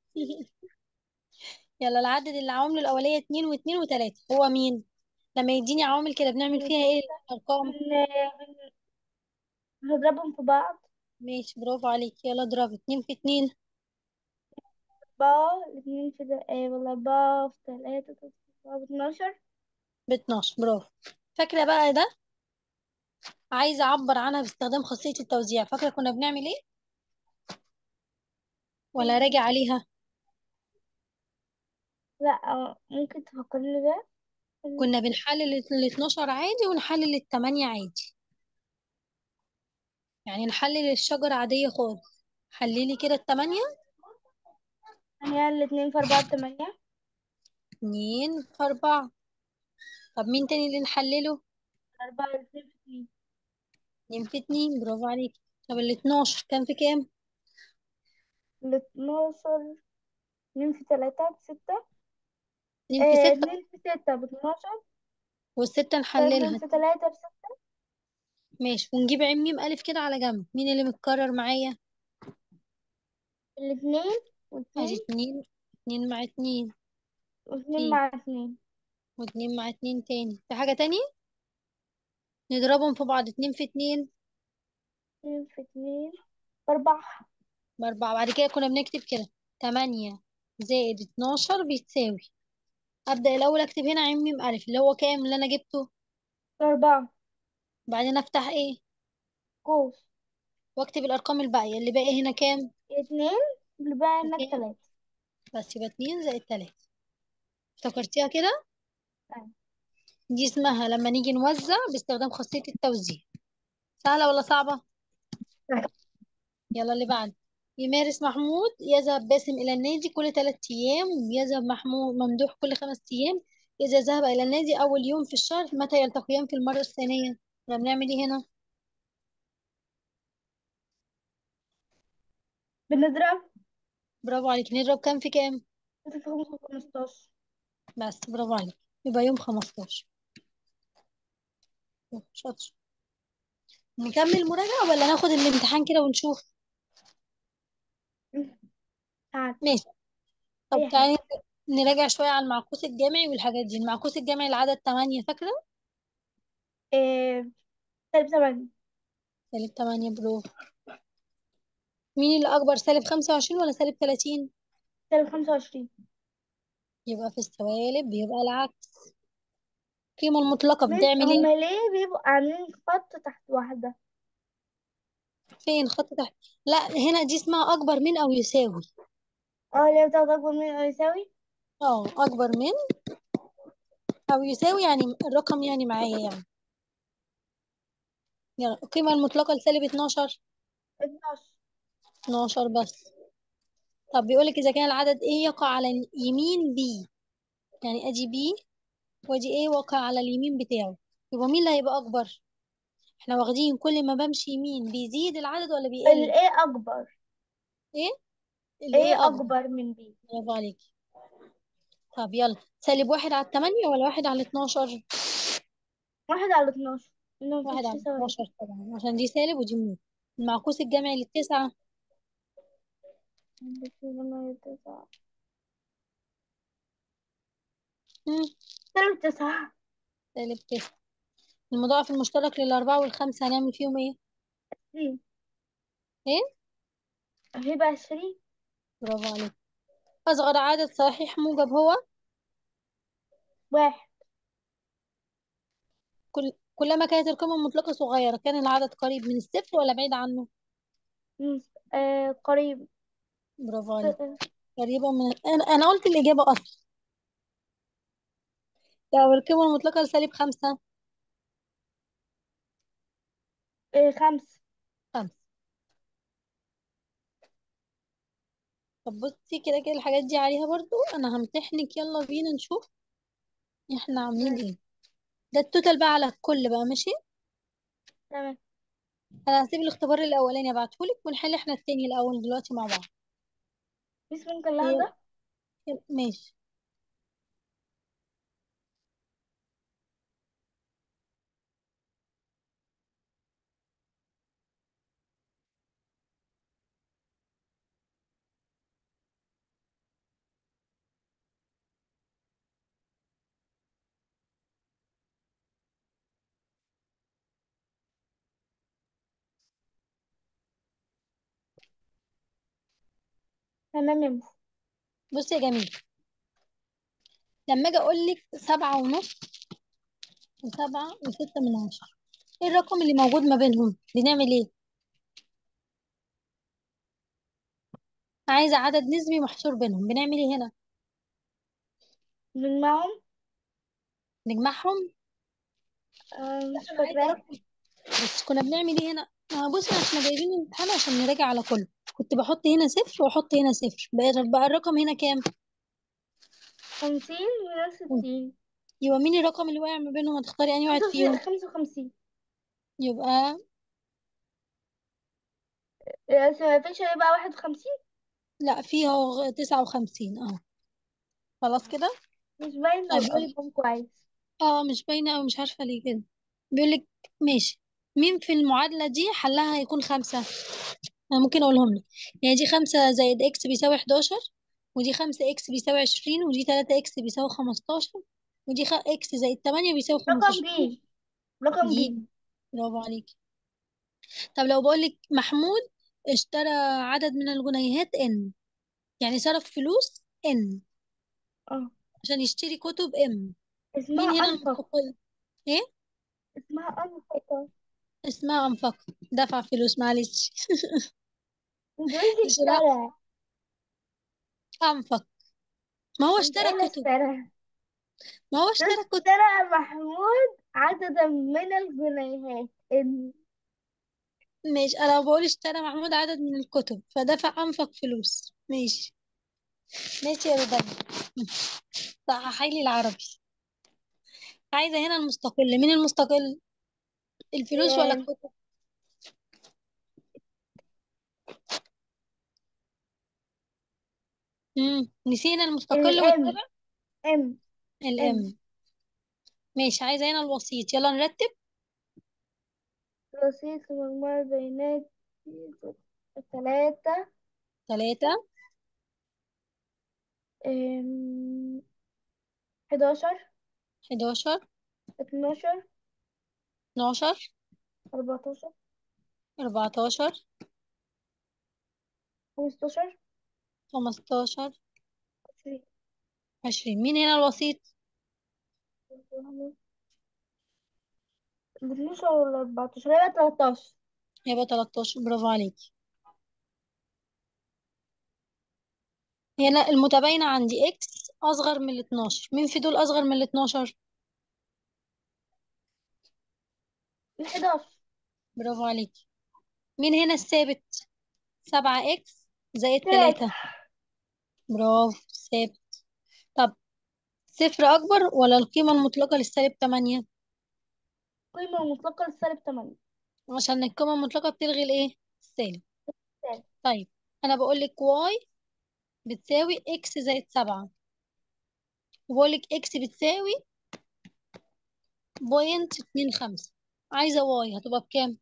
يلا العدد اللي عوامله الأولية اتنين واتنين وتلاتة هو مين؟ لما يديني عوامل كده بنعمل فيها ايه الأرقام؟ بن- بن- بنضربهم في بعض ماشي برافو عليك يلا اضرب اتنين في اتنين أربعة اتنين في ده آه ولا أربعة في تلاتة تصفر أربعة باتناشر باتناشر برافو فاكرة بقى ده؟ عايزة أعبر عنها باستخدام خاصية التوزيع فاكرة كنا بنعمل ايه؟ ولا راجع عليها؟ لا آه، ممكن تفكرني ده كنا بنحلل ال 12 عادي ونحلل التمانية عادي يعني نحلل الشجرة عادية خالص حللي كده التمانية هي الاتنين في أربعة بتمانية اتنين في أربعة طب مين تاني اللي نحلله؟ أربعة الاتنين في اتنين اتنين في اتنين برافو عليك طب ال 12 كام في كام؟ الاتناشر اتنين في تلاتة بستة اتنين في آه ستة اتنين في ستة باتناشر والستة اتنين نحللها في تلاتة بستة ماشي ونجيب عين ميم ألف كده على جنب مين اللي متكرر معايا؟ الاتنين ادي واتنين اتنين اتنين مع اتنين واتنين في مع اتنين واتنين مع اتنين تاني في حاجة تانية؟ نضربهم في بعض اتنين في اتنين اتنين في اتنين بأربعة بأربعة بعد كده كنا بنكتب كده تمانية زائد اتناشر بيتساوي أبدأ الأول أكتب هنا عين ميم ألف اللي هو كام اللي أنا جبته أربعة بعدين أفتح إيه قوس وأكتب الأرقام الباقية اللي باقي هنا كام اتنين اللي بقى هناك اتنين تلاتة بس يبقى اتنين زائد تلاتة افتكرتيها كده أيوة. دي اسمها لما نيجي نوزع باستخدام خاصية التوزيع سهلة ولا صعبة يلا اللي بعد يمارس محمود يذهب باسم إلى النادي كل ثلاث أيام يذهب محمود ممدوح كل خمس أيام إذا ذهب إلى النادي أول يوم في الشهر متى يلتقيان في المرة الثانية احنا بنعمل إيه هنا بنضرب برافو عليك نضرب كام في كام في خمستاشر بس برافو عليك يبقى يوم 15 شاطر نكمل مراجعة ولا ناخد الامتحان كده ونشوف تعال ماشي طب أي تعالي حاجة نراجع شوية على المعكوس الجامعي والحاجات دي المعكوس الجامعي العدد 8 فاكرة إيه سالب تمانية سالب 8 برافو مين اللي أكبر سالب 25 ولا سالب 30 سالب خمسة وعشرين يبقى في السوالب بيبقى العكس القيمة المطلقة مش بتعمل ايه هما ليه بيبقوا عاملين خط تحت واحدة فين خط تحت لا هنا دي اسمها أكبر من أو يساوي اه ليه بتاخد أكبر من أو يساوي اه أكبر من أو يساوي يعني الرقم يعني معايا يعني يعني القيمة المطلقة لسالب 12 اتناشر 12 بس طب بيقولك إذا كان العدد ايه يقع على يمين بي يعني أدي بي وأدي ايه واقع على اليمين بتاعه يبقى مين اللي هيبقى أكبر احنا واخدين كل ما بمشي يمين بيزيد العدد ولا بيقل الايه أكبر ايه اللي ايه ايه أكبر أكبر من بي برافو عليكي طب يلا سالب واحد على التمانية ولا واحد على اتناشر واحد على اتناشر إنه واحد مفيش على سوالف اتناشر طبعا عشان دي سالب ودي موجب المعكوس الجمعي للتسعة تسعة مم، سالب تسعة سالب تسعة المضاعف المشترك للأربعة والخمسة هنعمل فيهم ايه؟ عشرين ايه؟ هيبقى عشرين برافو عليك أصغر عدد صحيح موجب هو واحد كل كلما كانت القيمة المطلقة صغيرة كان العدد قريب من الصفر ولا بعيد عنه؟ مم. آه قريب برافو عليك قريبة من أنا أنا قلت الإجابة أصلا لو القيمة المطلقة لسالب خمسة إيه خمسة خمسة طب بصي كده كده الحاجات دي عليها برضو أنا همتحنك يلا بينا نشوف احنا عاملين ايه ده التوتال بقى على الكل بقى ماشي تمام أنا هسيب الاختبار الأولاني أبعتهولك ونحل احنا التاني الأول دلوقتي مع بعض مش ممكن هي لحظة ماشي تمام يا مس بصي يا جميل لما أجي أقولك سبعة ونص وسبعة وستة من عشرة ايه الرقم اللي موجود ما بينهم بنعمل ايه عايزة عدد نسبي محصور بينهم بنعمل ايه هنا نجمعهم نجمعهم آه لا مش انا عايزة فاكرة رقم بس كنا بنعمل ايه هنا آه بصي احنا جايبين الامتحان عشان نراجع على كله كنت بحط هنا صفر واحط هنا صفر بقى بقى الرقم هنا كام خمسين ولا ستين يبقى مين الرقم اللي واقع ما بينهم هتختاري انهي واحد خمسة فيهم وس- خمسة وخمسين يبقى آه، مفيش هيبقى واحد وخمسين لا فيه اهو تسعة وخمسين اه خلاص كده مش باينة طيب والله يبقى كويس اه مش باينة او مش عارفة ليه كده بيقولك ماشي مين في المعادلة دي حلها هيكون خمسة انا ممكن اقولهم لك يعني دي خمسة زائد اكس بيساوي 11 ودي خمسة اكس بيساوي 20 ودي تلاتة اكس بيساوي 15 ودي خ... اكس زائد 8 بيساوي رقم 15 بي رقم دي بي برافو عليك طب لو بقولك محمود اشترى عدد من الجنيهات ان يعني صرف فلوس ان اه عشان يشتري كتب ام اسمها مين هنا أنفق المستقل ايه اسمها أنفق اسمها انفق دفع فلوس معلش انت قلت شراء اشترى انفق ما هو انت اشترى ايه اللي كتب اشترى ما هو اشترى كتب اشترى محمود عددا من الجنيهات ان ماشي انا بقول اشترى محمود عدد من الكتب فدفع انفق فلوس ماشي ماشي يا رضا صححي لي العربي عايزة هنا المستقل مين المستقل الفلوس ولا اه، الكتب امم نسينا المستقل الام والتبع ام ام الام ماشي عايزة هنا الوسيط يلا نرتب رصيد في مجموع البيانات ثلاثة ثلاثة ام، حداشر حداشر اتناشر اتناشر أربعتاشر أربعتاشر خمستاشر خمستاشر عشرين عشرين مين هنا الوسيط اتناشر ولا أربعتاشر يبقى تلاتاشر يبقى تلاتاشر برافو عليكي هنا المتباينة عندي اكس أصغر من الاتناشر مين في دول أصغر من الاتناشر الحداشر برافو عليكي مين هنا الثابت سبعة اكس زائد تلاتة تلاتة برافو ثابت طب صفر أكبر ولا القيمة المطلقة للسالب تمانية قيمة مطلقة للسالب تمانية عشان القيمة المطلقة بتلغي الإيه السالب تاني طيب أنا بقول لك واي بتساوي إكس زائد سبعة وبقول لك إكس بتساوي بوينت اتنين خمسة عايزة واي هتبقى بكام؟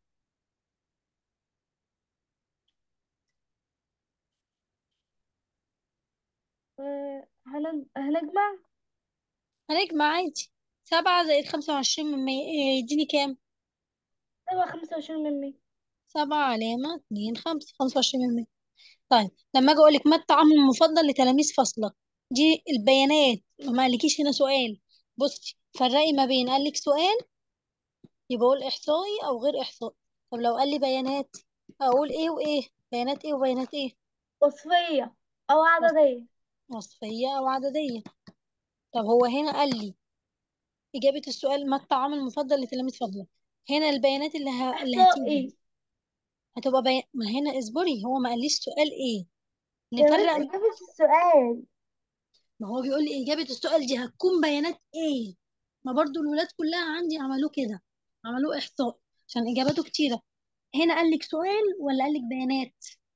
آه، هن- هنجمع هنجمع عادي سبعة زائد خمسة وعشرين من مية إيه، يديني كام؟ سبعة خمسة وعشرين من مية سبعة علامة اتنين خمسة خمسة وعشرين من مية طيب لما أجي أقول لك ما الطعام المفضل لتلاميذ فصلك دي البيانات ما قالكيش هنا سؤال بصي فرقي ما بين قال لك سؤال يبقى اقول احصائي او غير احصائي طب لو قال لي بيانات اقول ايه وايه بيانات ايه وبيانات ايه وصفية أو وص- عددية وصفية أو عددية طب هو هنا قال لي إجابة السؤال ما الطعام المفضل لتلاميذ فضلك هنا البيانات اللي ه... اللي هتيجي إحصائي هتبقى بي... ما هنا اصبري هو ما قاليش سؤال ايه يا بنت نفرق إجابة السؤال ما هو بيقول لي إجابة السؤال دي هتكون بيانات ايه ما برضو الولاد كلها عندي عملوه كده عملوه إحصاء عشان إجاباته كتيرة هنا قال لك سؤال ولا قال لك بيانات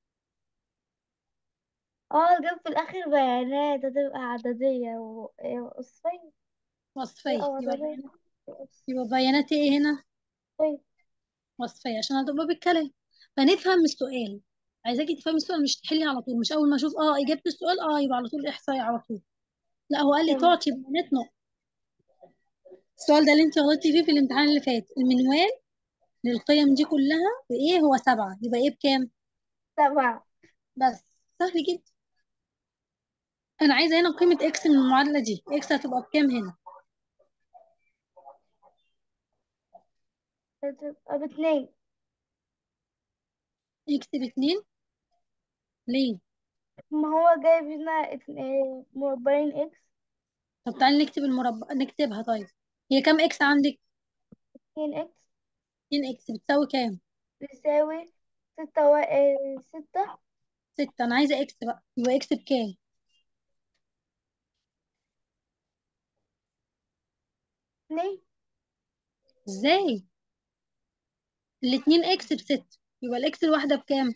اه جاب في الآخر بيانات هتبقى عددية و- إيه، وصفية وصفية أو يبقى عددية بيانات يبقى بيانات ايه هنا وصفية وصفية عشان هتبقى بالكلام فنفهم السؤال عايزاكي تفهمي السؤال مش تحلي على طول مش أول ما أشوف اه إجابة السؤال اه يبقى على طول إحصائي على طول لا هو قال لي تمام تعطي بيانات نقط السؤال ده اللي انت غلطتي فيه في الامتحان اللي فات المنوال للقيم دي كلها بإيه هو سبعة يبقى إيه بكام؟ سبعة بس سهل جدا أنا عايزة هنا قيمة إكس من المعادلة دي إكس هتبقى بكام هنا؟ هتبقى باتنين إكس باتنين ليه؟ ما هو جايب هنا اتنين- مربعين إكس طب تعالي نكتب المربع نكتبها طيب هي كام إكس عندك؟ اتنين إكس اتنين إكس بتساوي كام؟ بيساوي ستة و... آه، ستة ستة أنا عايزة إكس بقى يبقى إكس بكام؟ اتنين إزاي؟ الاتنين إكس بستة يبقى الإكس الواحدة بكام؟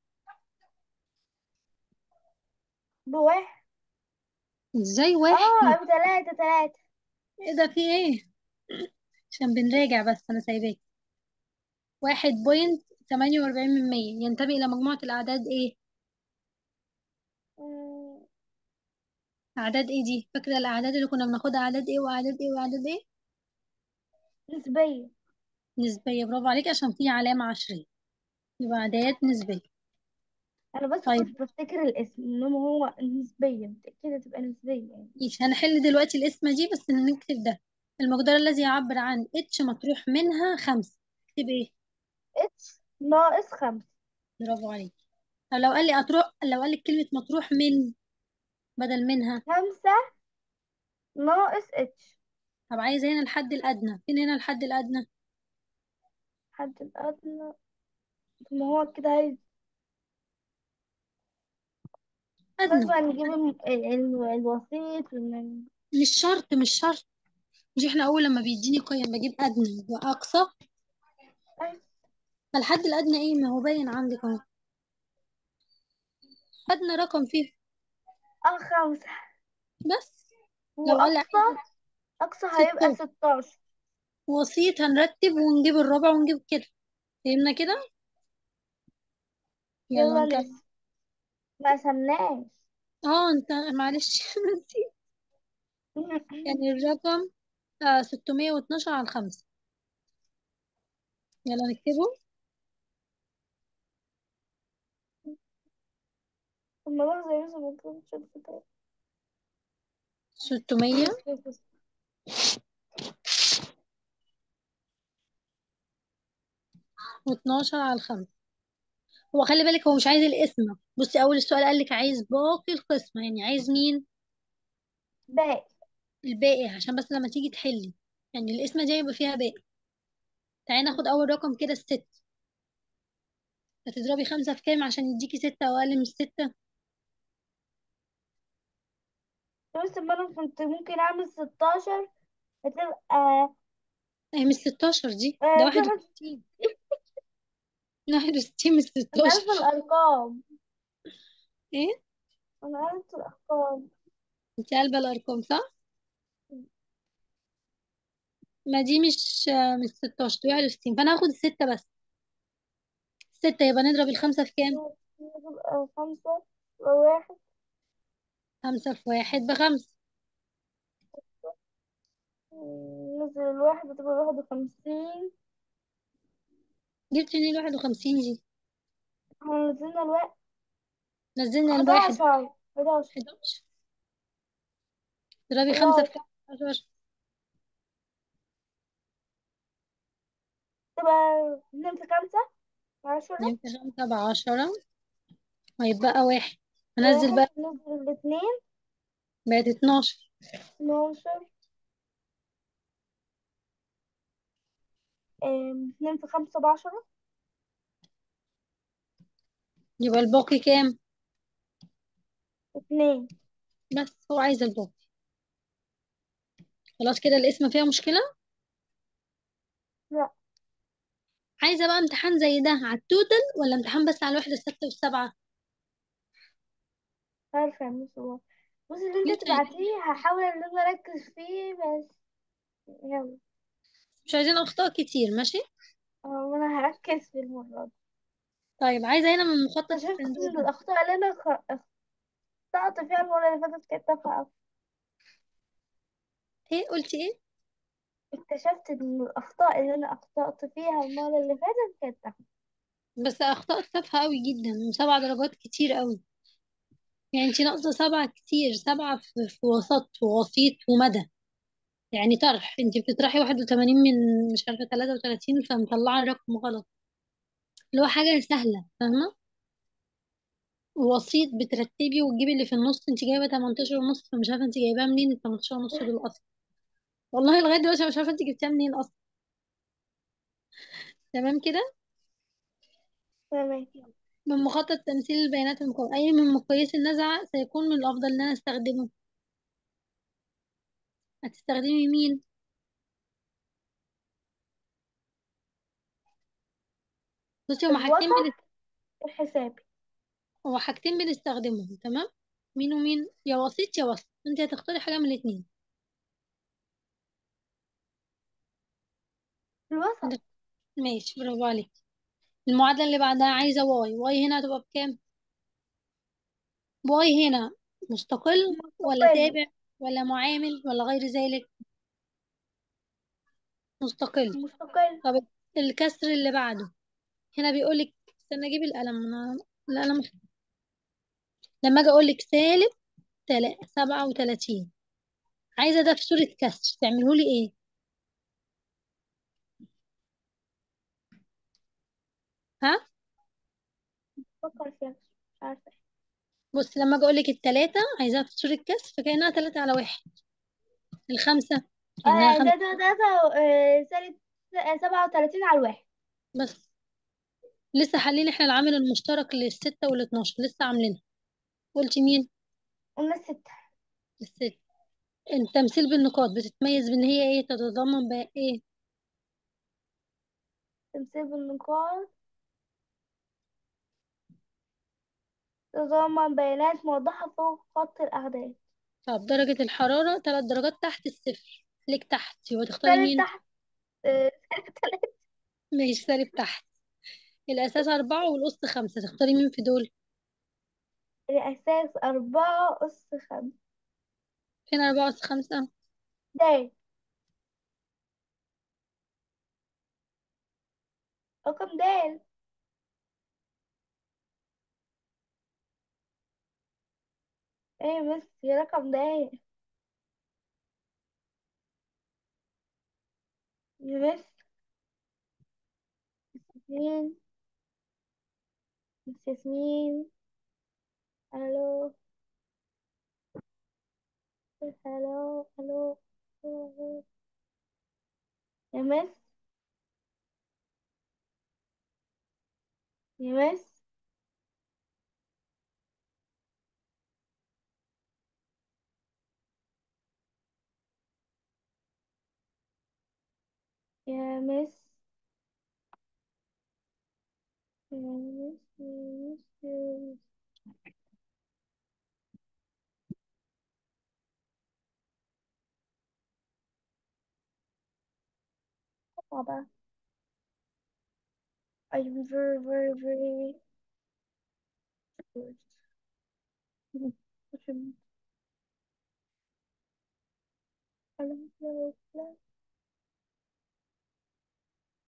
بواحد إزاي واحد؟ اه بتلاتة تلاتة إيه ده في إيه؟ عشان بنراجع بس أنا سايباك واحد بوينت تمانية وأربعين من مية ينتمي إلى مجموعة الأعداد إيه؟ مم، أعداد إيه دي؟ فاكرة الأعداد اللي كنا بناخدها أعداد إيه وأعداد إيه وأعداد إيه؟ نسبية نسبية برافو عليك عشان في علامة عشرية يبقى أعداد نسبية أنا بس طيب كنت بفتكر الاسم إنما هو نسبية متأكدة تبقى نسبية يعني ماشي هنحل دلوقتي الاسم دي بس نكتب ده المقدار الذي يعبر عن اتش مطروح منها خمسة اكتب ايه؟ اتش ناقص خمسة برافو عليك طب لو قال لي أطروح لو قال لك كلمة مطروح من بدل منها خمسة ناقص اتش طب عايز هنا الحد الأدنى فين هنا الحد الأدنى؟ حد الأدنى ما هو كده عايز أدنى لازم نجيب الم- ال- ال- الوسيط وال- مش شرط مش شرط مش احنا أول لما بيديني قيم بجيب أدنى وأقصى أيوة. فالحد الأدنى ايه ما هو باين عندك اهو أدنى رقم فيه اه خمسة بس لو قال لي وأقصى عايزة أقصى هيبقى 16 ستاشر وسيط هنرتب ونجيب الرابع ونجيب كده فهمنا كده يلا يلا نكمل لسه ما سمناش اه انت معلش نسيت. يعني الرقم آه 612 على الخمسة يلا نكتبه الموضوع زي مثلا ما كنتش الفكرة 600 و12 على الخمسة هو خلي بالك هو مش عايز الاسم بصي أول السؤال قال لك عايز باقي القسمة يعني عايز مين باقي الباقي عشان بس لما تيجي تحلي يعني الاسم دي يبقى فيها باقي تعالي ناخد أول رقم كده الست هتضربي خمسة في كام عشان يديكي ستة أو أقل من ستة بس انا كنت ممكن اعمل ستاشر هتبقى هي مش 16 دي ده آه، واحد تلات وستين واحد وستين مش انا عارفة 16 الارقام ايه انا عارفة الارقام انت قلبة الأرقام صح؟ ما دي مش مش 16 دي 61 فأنا هاخد الستة بس ستة يبقى نضرب الخمسة في كام؟ هتبقى خمسة وواحد خمسة في واحد بخمسة نزل الواحد هتبقى واحد وخمسين جبت منين الواحد وخمسين دي؟ احنا نزلنا الواحد نزلنا الواحد حداشر حداشر حداشر اضربي خمسة في حداشر كام؟ حداشر تبقى اتنين في خمسة عشرة اتنين في خمسة بعشرة وهيتبقى واحد هنزل واحد بقى ننزل الاتنين بقت 12 اتناشر آم، اتنين في خمسة بعشرة يبقى الباقي كام اتنين بس هو عايز الباقي خلاص كده الاسم فيها مشكلة لا عايزة بقى امتحان زي ده على التوتال ولا امتحان بس على الوحدة الستة والسبعة عارفة يا مس والله بصي اللي ليه انت طيب تبعتيه هحاول ان انا اركز فيه بس يلا مش عايزين اخطاء كتير ماشي اه انا هركز في المرة دي طيب عايزة هنا من مخطط اكتشفت التنزيل ان ده الاخطاء اللي انا خ- اخطأت فيها المرة اللي فاتت كانت تافهة أوي. ايه قلتي ايه اكتشفت ان الاخطاء اللي انا اخطأت فيها المرة اللي فاتت كانت تافهة بس اخطاء تافهة قوي جدا وسبع درجات كتير قوي يعني انتي ناقصة سبعة كتير سبعة في, في وسط ووسيط ومدى يعني طرح انتي بتطرحي واحد وتمانين من مش عارفة تلاتة وتلاتين فمطلعة الرقم غلط اللي هو حاجة سهلة فاهمة ووسيط بترتبي وتجيبي اللي في النص انتي جايبة 18 ونص فمش عارفة انتي جايباها منين ال 18 ونص دول اصلا والله لغاية دلوقتي أنا مش عارفة انتي جبتيها منين اصلا تمام كده تمام من مخطط تمثيل البيانات المكونة أي من مقاييس النزعة سيكون من الأفضل إن أنا أستخدمه هتستخدمي مين بصي هما حاجتين بن... الوسط الحسابي هو حاجتين بنستخدمهم تمام مين ومين يا وسيط يا وسط انت هتختاري حاجة من الاتنين الوسط انت ماشي برافو عليك المعادلة اللي بعدها عايزة واي واي هنا هتبقى بكام واي هنا مستقل ولا مستقل تابع ولا معامل ولا غير ذلك مستقل مستقل طب الكسر اللي بعده هنا بيقولك استنى اجيب القلم انا القلم لما اجي اقولك سالب تلا- سبعة وتلاتين عايزة ده في صورة كسر تعملوا لي ايه ها فكر فيها مش عارفة بص لما اجي اقولك التلاتة عايزاها في صورة كسر فكأنها تلاتة على واحد الخمسة كأنها اه خمسة زائد تلاتة آه، سالب سبعة وتلاتين على الواحد بس لسه حالين احنا العامل المشترك للستة والاتناشر لسه عاملينها قلت مين قلنا ستة الست التمثيل بالنقاط بتتميز بان هي ايه تتضمن بقى ايه تمثيل بالنقاط تضمن بيانات موضحة فوق خط الأعداد طب درجة الحرارة تلات درجات تحت الصفر ليك تحت يبقى تختاري سالب مين تحت آه، سالب تلاتة ماشي سالب تحت الأساس أربعة والأس خمسة تختاري مين في دول الأساس أربعة أس خمسة فين أربعة أس خمسة دال رقم دال ايه بس يا رقم دال يا بس ياسمين مس ياسمين الو الو الو الو. يا مس يا مس يا مس يا مس يا مس يا مس بابا I'm very very very good